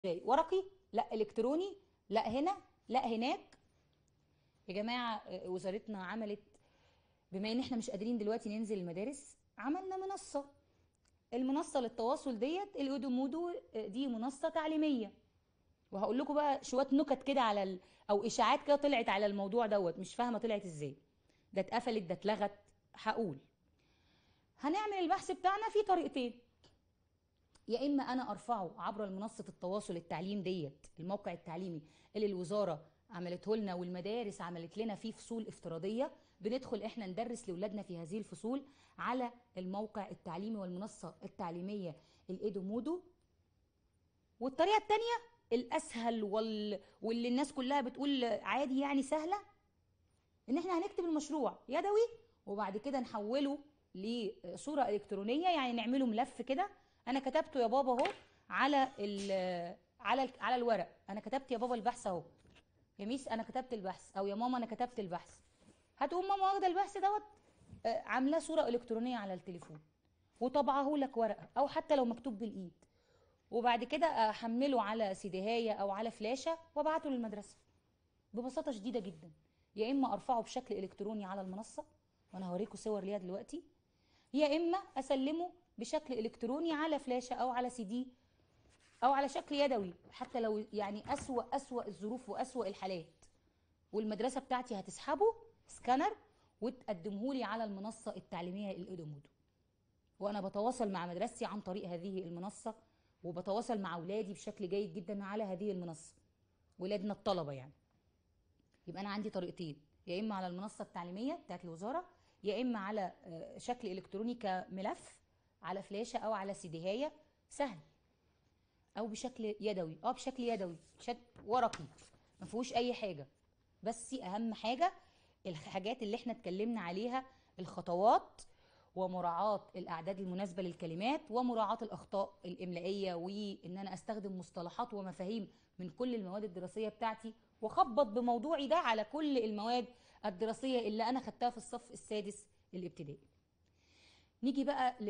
ازاي ورقي لا الكتروني لا هنا لا هناك يا جماعه آه، وزارتنا عملت بما ان احنا مش قادرين دلوقتي ننزل المدارس عملنا منصه المنصه للتواصل ديت الاودومودو آه، دي منصه تعليميه وهقول لكم بقى شويه نكت كده على ال... او اشاعات كده طلعت على الموضوع دوت مش فاهمه طلعت ازاي ده اتقفلت ده اتلغت هقول هنعمل البحث بتاعنا في طريقتين يا اما انا ارفعه عبر منصه التواصل التعليم ديت الموقع التعليمي اللي الوزاره عملته لنا والمدارس عملت لنا فيه فصول افتراضيه بندخل احنا ندرس لاولادنا في هذه الفصول على الموقع التعليمي والمنصه التعليميه الايدومودو والطريقه الثانيه الاسهل وال... واللي الناس كلها بتقول عادي يعني سهله ان احنا هنكتب المشروع يدوي وبعد كده نحوله لصوره الكترونيه يعني نعمله ملف كده انا كتبته يا بابا اهو على ال على ال على الورق انا كتبت يا بابا البحث اهو يا ميس انا كتبت البحث او يا ماما انا كتبت البحث هتقوم ماما واخده البحث دوت آه، عاملاه صوره الكترونيه على التليفون وطبعه لك ورقه او حتى لو مكتوب بالايد وبعد كده احمله على سيديهايه او على فلاشه وابعته للمدرسه ببساطه شديده جدا يا اما ارفعه بشكل الكتروني على المنصه وانا هوريكم صور ليها دلوقتي يا اما اسلمه بشكل الكتروني على فلاشه او على سي دي او على شكل يدوي حتى لو يعني اسوا اسوا الظروف واسوا الحالات والمدرسه بتاعتي هتسحبه سكانر وتقدمه لي على المنصه التعليميه الايدومودو وانا بتواصل مع مدرستي عن طريق هذه المنصه وبتواصل مع اولادي بشكل جيد جدا على هذه المنصه ولادنا الطلبه يعني يبقى انا عندي طريقتين يا اما على المنصه التعليميه بتاعت الوزاره يا اما على آه، شكل الكتروني كملف على فلاشه او على سيديهايه سهل او بشكل يدوي اه بشكل يدوي شكل ورقي ما فيهوش اي حاجه بس اهم حاجه الحاجات اللي احنا اتكلمنا عليها الخطوات ومراعاة الأعداد المناسبة للكلمات ومراعاة الأخطاء الإملائية وإن أنا أستخدم مصطلحات ومفاهيم من كل المواد الدراسية بتاعتي وأخبط بموضوعي ده على كل المواد الدراسية اللي أنا خدتها في الصف السادس الابتدائي نيجي بقى